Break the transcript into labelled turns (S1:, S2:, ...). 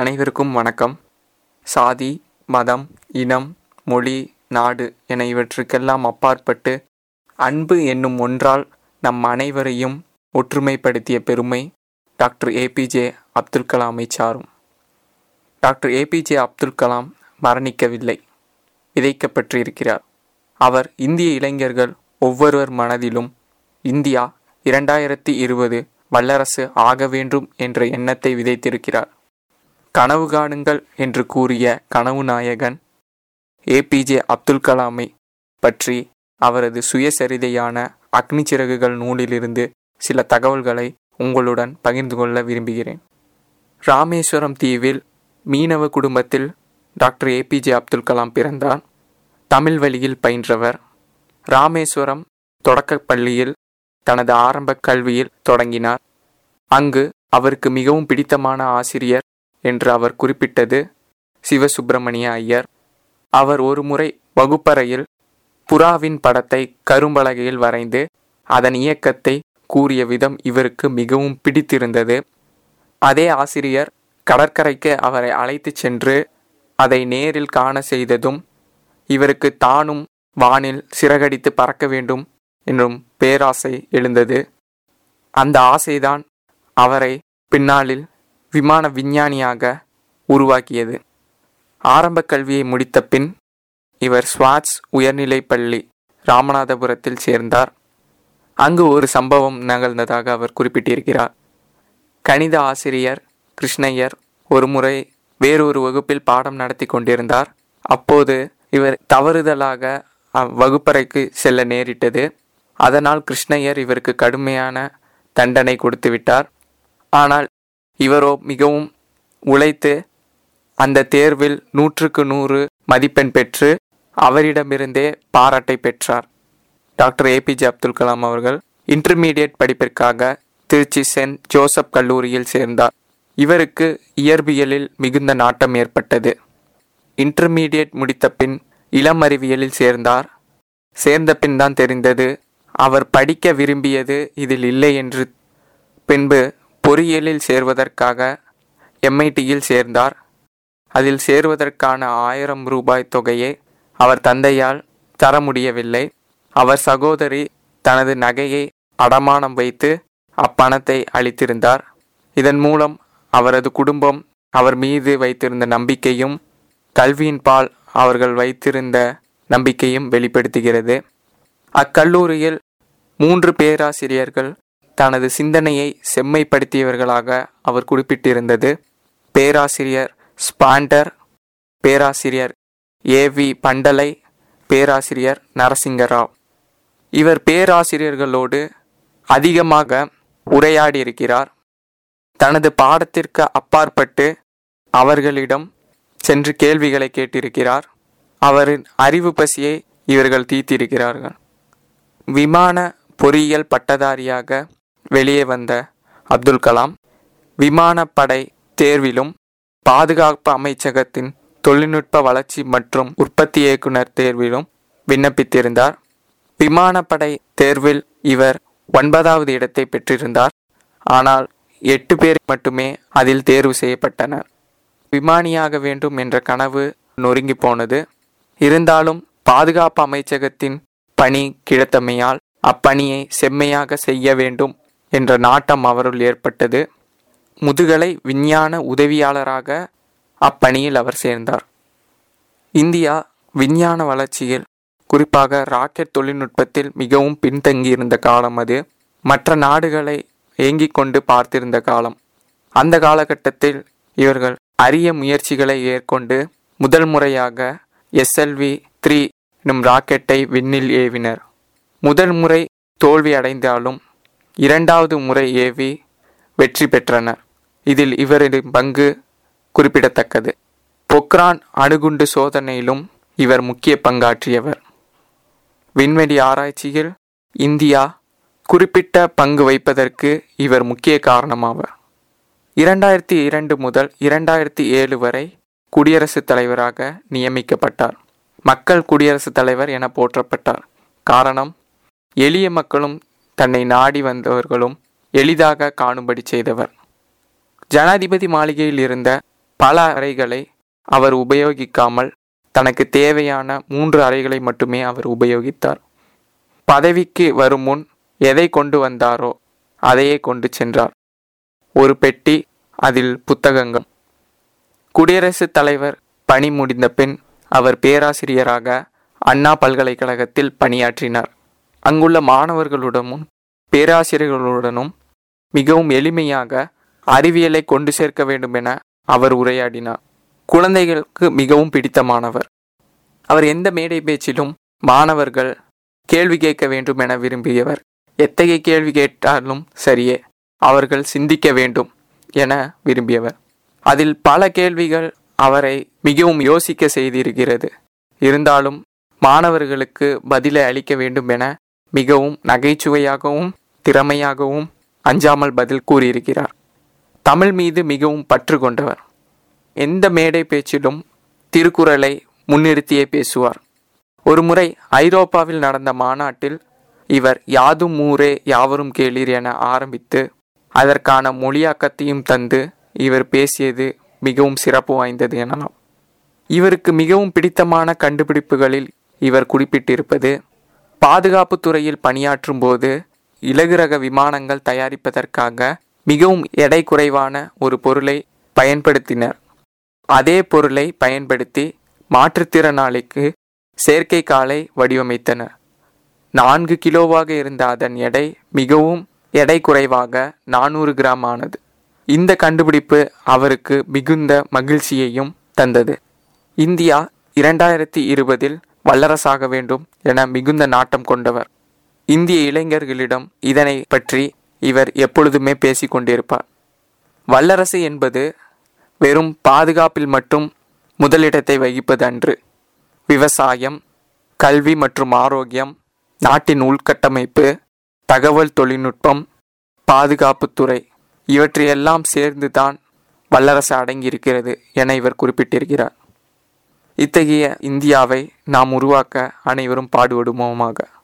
S1: அனைவருக்கும் வணக்கம் சாதி மதம் இனம் மொழி நாடு என இவற்றுக்கெல்லாம் அப்பாற்பட்டு அன்பு என்னும் ஒன்றால் நம் அனைவரையும் ஒற்றுமைப்படுத்திய பெருமை டாக்டர் ஏபிஜே அப்துல் கலாமை சாரும் டாக்டர் ஏபிஜே அப்துல் கலாம் மரணிக்கவில்லை விதைக்கப்பட்டிருக்கிறார் அவர் இந்திய இளைஞர்கள் ஒவ்வொருவர் மனதிலும் இந்தியா இரண்டாயிரத்தி இருபது வல்லரசு ஆக வேண்டும் என்ற எண்ணத்தை விதைத்திருக்கிறார் கனவு காணுங்கள் என்று கூறிய கனவு நாயகன் ஏபிஜே அப்துல் கலாமை பற்றி அவரது சுயசரிதையான அக்னி சிறகுகள் நூலிலிருந்து சில தகவல்களை உங்களுடன் பகிர்ந்து கொள்ள விரும்புகிறேன் ராமேஸ்வரம் தீவில் மீனவ குடும்பத்தில் டாக்டர் ஏபிஜே அப்துல் கலாம் பிறந்தார் தமிழ் வழியில் பயின்றவர் ராமேஸ்வரம் தொடக்கப் பள்ளியில் தனது ஆரம்ப கல்வியில் தொடங்கினார் அங்கு அவருக்கு மிகவும் பிடித்தமான ஆசிரியர் என்று அவர் குறிப்பிட்டது சிவசுப்பிரமணிய ஐயர் அவர் ஒருமுறை வகுப்பறையில் புறாவின் படத்தை கரும்பலகையில் வரைந்து அதன் இயக்கத்தை கூறிய விதம் இவருக்கு மிகவும் பிடித்திருந்தது அதே ஆசிரியர் கடற்கரைக்கு அவரை அழைத்துச் சென்று அதை நேரில் காண செய்ததும் இவருக்கு தானும் வானில் சிறகடித்து பறக்க வேண்டும் என்னும் பேராசை எழுந்தது அந்த ஆசைதான் அவரை பின்னாளில் விமான விஞ்ஞானியாக உருவாக்கியது ஆரம்ப கல்வியை முடித்த பின் இவர் ஸ்வாட்ஸ் உயர்நிலைப் பள்ளி ராமநாதபுரத்தில் சேர்ந்தார் அங்கு ஒரு சம்பவம் நிகழ்ந்ததாக அவர் குறிப்பிட்டிருக்கிறார் கணித ஆசிரியர் கிருஷ்ணய்யர் ஒருமுறை வேறொரு வகுப்பில் பாடம் நடத்தி கொண்டிருந்தார் அப்போது இவர் தவறுதலாக வகுப்பறைக்கு செல்ல நேரிட்டது அதனால் கிருஷ்ணய்யர் இவருக்கு கடுமையான தண்டனை கொடுத்து விட்டார் ஆனால் இவரோ மிகவும் உழைத்து அந்த தேர்வில் நூற்றுக்கு நூறு மதிப்பெண் பெற்று அவரிடமிருந்தே பாராட்டை பெற்றார் டாக்டர் ஏபிஜே அப்துல் கலாம் அவர்கள் இன்டர்மீடியட் படிப்பிற்காக திருச்சி சென்ட் ஜோசப் கல்லூரியில் சேர்ந்தார் இவருக்கு இயற்பியலில் மிகுந்த நாட்டம் ஏற்பட்டது இன்டர்மீடியட் முடித்த பின் இளம் அறிவியலில் சேர்ந்தார் சேர்ந்த பின் தான் தெரிந்தது அவர் படிக்க விரும்பியது இதில் இல்லை என்று பின்பு பொறியியலில் சேர்வதற்காக எம்ஐடியில் சேர்ந்தார் அதில் சேர்வதற்கான ஆயிரம் ரூபாய் தொகையை அவர் தந்தையால் தர முடியவில்லை அவர் சகோதரி தனது நகையை அடமானம் வைத்து அப்பணத்தை அளித்திருந்தார் இதன் மூலம் அவரது குடும்பம் அவர் மீது வைத்திருந்த நம்பிக்கையும் கல்வியின் பால் அவர்கள் வைத்திருந்த நம்பிக்கையும் வெளிப்படுத்துகிறது அக்கல்லூரியில் மூன்று பேராசிரியர்கள் தனது சிந்தனையை செம்மைப்படுத்தியவர்களாக அவர் குறிப்பிட்டிருந்தது பேராசிரியர் ஸ்பாண்டர் பேராசிரியர் ஏ வி பண்டலை பேராசிரியர் நரசிங்கராவ் இவர் பேராசிரியர்களோடு அதிகமாக உரையாடியிருக்கிறார் தனது பாடத்திற்கு அப்பாற்பட்டு அவர்களிடம் சென்று கேள்விகளை கேட்டிருக்கிறார் அவரின் அறிவு பசியை இவர்கள் தீர்த்திருக்கிறார்கள் விமான பொறியியல் பட்டதாரியாக வெளியே வந்த அப்துல் கலாம் விமானப்படை தேர்விலும் பாதுகாப்பு அமைச்சகத்தின் தொழில்நுட்ப வளர்ச்சி மற்றும் உற்பத்தி இயக்குனர் தேர்விலும் விண்ணப்பித்திருந்தார் விமானப்படை தேர்வில் இவர் ஒன்பதாவது இடத்தை பெற்றிருந்தார் ஆனால் எட்டு பேர் மட்டுமே அதில் தேர்வு செய்யப்பட்டனர் விமானியாக வேண்டும் என்ற கனவு நொறுங்கி போனது இருந்தாலும் பாதுகாப்பு அமைச்சகத்தின் பணி கிழத்தமையால் அப்பணியை செம்மையாக செய்ய வேண்டும் என்ற நாட்டம் அவருள் ஏற்பட்டது முதுகலை விஞ்ஞான உதவியாளராக அப்பணியில் அவர் சேர்ந்தார் இந்தியா விஞ்ஞான வளர்ச்சியில் குறிப்பாக ராக்கெட் தொழில்நுட்பத்தில் மிகவும் பின்தங்கியிருந்த காலம் அது மற்ற நாடுகளை ஏங்கிக் கொண்டு பார்த்திருந்த காலம் அந்த காலகட்டத்தில் இவர்கள் அரிய முயற்சிகளை ஏற்கொண்டு முதல் முறையாக எஸ்எல்வி த்ரீ எனும் ராக்கெட்டை விண்ணில் ஏவினர் முதல் முறை தோல்வி அடைந்தாலும் இரண்டாவது முறை ஏவி வெற்றி பெற்றனர் இதில் இவரது பங்கு குறிப்பிடத்தக்கது பொக்ரான் அணுகுண்டு சோதனையிலும் இவர் முக்கிய பங்காற்றியவர் விண்வெளி ஆராய்ச்சியில் இந்தியா குறிப்பிட்ட பங்கு வைப்பதற்கு இவர் முக்கிய காரணமாவார் இரண்டாயிரத்தி இரண்டு முதல் இரண்டாயிரத்தி ஏழு வரை குடியரசுத் தலைவராக நியமிக்கப்பட்டார் மக்கள் குடியரசுத் தலைவர் என போற்றப்பட்டார் காரணம் எளிய மக்களும் தன்னை நாடி வந்தவர்களும் எளிதாக காணும்படி செய்தவர் ஜனாதிபதி மாளிகையில் இருந்த பல அறைகளை அவர் உபயோகிக்காமல் தனக்கு தேவையான மூன்று அறைகளை மட்டுமே அவர் உபயோகித்தார் பதவிக்கு வரும் முன் எதை கொண்டு வந்தாரோ அதையே கொண்டு சென்றார் ஒரு பெட்டி அதில் புத்தகங்கள் குடியரசுத் தலைவர் பணி முடிந்த பின் அவர் பேராசிரியராக அண்ணா பல்கலைக்கழகத்தில் பணியாற்றினார் அங்குள்ள மாணவர்களுடனும் பேராசிரியர்களுடனும் மிகவும் எளிமையாக அறிவியலை கொண்டு சேர்க்க வேண்டும் என அவர் உரையாடினார் குழந்தைகளுக்கு மிகவும் பிடித்தமானவர் அவர் எந்த மேடை பேச்சிலும் மாணவர்கள் கேள்வி கேட்க வேண்டும் என விரும்பியவர் எத்தகைய கேள்வி கேட்டாலும் சரியே அவர்கள் சிந்திக்க வேண்டும் என விரும்பியவர் அதில் பல கேள்விகள் அவரை மிகவும் யோசிக்க செய்திருக்கிறது இருந்தாலும் மாணவர்களுக்கு பதிலை அளிக்க வேண்டும் என மிகவும் நகைச்சுவையாகவும் திறமையாகவும் அஞ்சாமல் பதில் கூறியிருக்கிறார் தமிழ் மீது மிகவும் பற்று கொண்டவர் எந்த மேடை பேச்சிலும் திருக்குறளை முன்னிறுத்தியே பேசுவார் ஒருமுறை ஐரோப்பாவில் நடந்த மாநாட்டில் இவர் யாதும் ஊரே யாவரும் கேளீர் என ஆரம்பித்து அதற்கான மொழியாக்கத்தையும் தந்து இவர் பேசியது மிகவும் சிறப்பு வாய்ந்தது எனலாம் இவருக்கு மிகவும் பிடித்தமான கண்டுபிடிப்புகளில் இவர் குறிப்பிட்டிருப்பது பாதுகாப்பு துறையில் பணியாற்றும் போது இலகுரக விமானங்கள் தயாரிப்பதற்காக மிகவும் எடை குறைவான ஒரு பொருளை பயன்படுத்தினர் அதே பொருளை பயன்படுத்தி மாற்றுத்திறனாளிக்கு செயற்கை காலை வடிவமைத்தனர் நான்கு கிலோவாக இருந்த அதன் எடை மிகவும் எடை குறைவாக நானூறு கிராம் ஆனது இந்த கண்டுபிடிப்பு அவருக்கு மிகுந்த மகிழ்ச்சியையும் தந்தது இந்தியா இரண்டாயிரத்தி இருபதில் வல்லரசாக வேண்டும் என மிகுந்த நாட்டம் கொண்டவர் இந்திய இளைஞர்களிடம் இதனை பற்றி இவர் எப்பொழுதுமே பேசிக் கொண்டிருப்பார் வல்லரசு என்பது வெறும் பாதுகாப்பில் மட்டும் முதலிடத்தை வகிப்பது அன்று விவசாயம் கல்வி மற்றும் ஆரோக்கியம் நாட்டின் உள்கட்டமைப்பு தகவல் தொழில்நுட்பம் பாதுகாப்புத்துறை இவற்றையெல்லாம் சேர்ந்துதான் வல்லரசு அடங்கியிருக்கிறது என இவர் குறிப்பிட்டிருக்கிறார் இத்தகைய இந்தியாவை நாம் உருவாக்க அனைவரும் பாடுபடுவோமாக